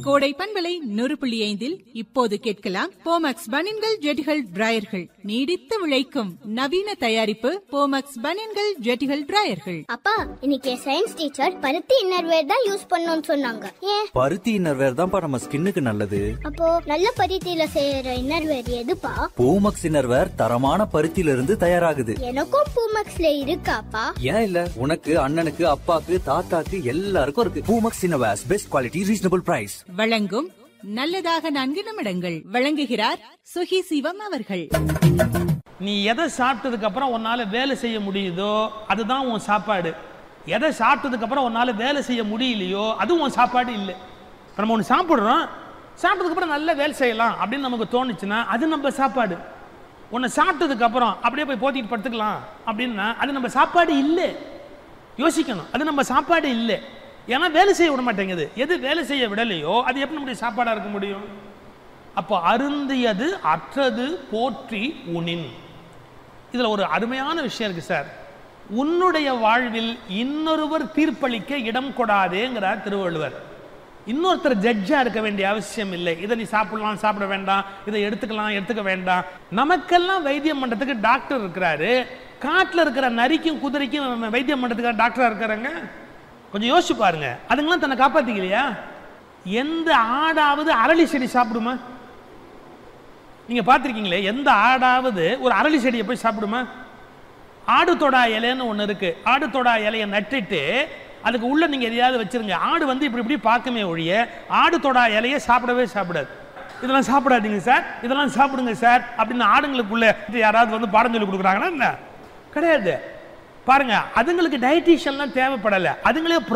கோடை பண்பலை நூறு புள்ளி ஐந்தில் இப்போது கேட்கலாம் போமக்ஸ் பனின்கள் ஜெட்டிகள் டிராயர்கள் நீடித்து விளைக்கும் நவீன தயாரிப்பு போமக்ஸ் பனின்கள் ஜெட்டிகள் டிராயர்கள் அப்பா இன்னைக்கு சயின்ஸ் டீச்சர் பருத்தி இன்னர்வேர் தான் யூஸ் பண்ணணும்னு சொன்னாங்க ஏன் பருத்தி இன்னர்வேர் தான்ப்பா நம்ம ஸ்கின்னுக்கு நல்லது அப்போ நல்ல பருத்தியில செய்யற இன்னர்வேர் எதுப்பா பூமக்ஸ் இன்னர்வேர் தரமான பருத்தியில இருந்து தயாராகுது எனக்கும் பூமக்ஸ்ல இருக்காப்பா ஏன் இல்ல உனக்கு அண்ணனுக்கு அப்பாக்கு தாத்தாக்கு எல்லாருக்கும் இருக்கு Poomex innerwears best quality reasonable price வழங்கும் நல்லதாக நான்கு நிமிடங்கள் வழங்குகிறார் சுகி சிவம் அவர்கள் நீ எதை சாப்பிட்டதுக்கு அப்புறம் உன்னால வேலை செய்ய முடியுதோ அதுதான் உன் சாப்பாடு எதை சாப்பிட்டதுக்கு அப்புறம் உன்னால வேலை செய்ய முடியலையோ அது உன் சாப்பாடு இல்லை இப்ப நம்ம ஒன்று சாப்பிட்றோம் சாப்பிட்டதுக்கு அப்புறம் நல்ல வேலை செய்யலாம் அப்படின்னு நமக்கு தோணுச்சுன்னா அது நம்ம சாப்பாடு ஒன்று சாப்பிட்டதுக்கு அப்புறம் அப்படியே போய் போத்திட்டு படுத்துக்கலாம் அப்படின்னா அது நம்ம சாப்பாடு இல்லை யோசிக்கணும் அது நம்ம சாப்பாடு இல்லை ஏன்னா வேலை செய்ய விட மாட்டேங்குது எது வேலை செய்ய விடலையோ அது எப்படி நம்முடைய சாப்பாடாக இருக்க முடியும் அப்போ அருந்தியது அற்றது போற்றி உணின் இதில் ஒரு அருமையான விஷயம் இருக்கு சார் உன்னுடைய வாழ்வில் இன்னொருவர் தீர்ப்பளிக்க இடம் கொடாதேங்கிறார் திருவள்ளுவர் இன்னொருத்தர் ஜட்ஜா இருக்க வேண்டிய அவசியம் இல்லை இதை நீ சாப்பிடலாம் சாப்பிட வேண்டாம் இதை எடுத்துக்கலாம் எடுத்துக்க வேண்டாம் நமக்கெல்லாம் வைத்தியம் பண்றதுக்கு டாக்டர் இருக்கிறாரு காட்டில் இருக்கிற நரிக்கும் குதிரைக்கும் வைத்தியம் பண்றதுக்கு டாக்டரா இருக்கிறாங்க கொஞ்சம் யோசிச்சு பாருங்க அதுங்களாம் தன்னை காப்பாத்திக்கலையா எந்த ஆடாவது அரளி செடி சாப்பிடுமா நீங்க பார்த்திருக்கீங்களே எந்த ஆடாவது ஒரு அரளி செடியை போய் சாப்பிடுமா ஆடு தொடா இலைன்னு ஒன்று இருக்கு ஆடு தொடா இலையை நட்டுட்டு அதுக்கு உள்ள நீங்க எதையாவது வச்சிருங்க ஆடு வந்து இப்படி இப்படி பார்க்குமே ஒழிய ஆடு தொடா இலையை சாப்பிடவே சாப்பிடாது இதெல்லாம் சாப்பிடாதீங்க சார் இதெல்லாம் சாப்பிடுங்க சார் அப்படின்னு ஆடுங்களுக்குள்ள யாராவது வந்து பாடம் சொல்லி கொடுக்குறாங்கன்னா என்ன கிடையாது பாருங்க அதுங்களுக்கு டயட்டீஷியன்லாம் தேவைப்படலை அதுங்களே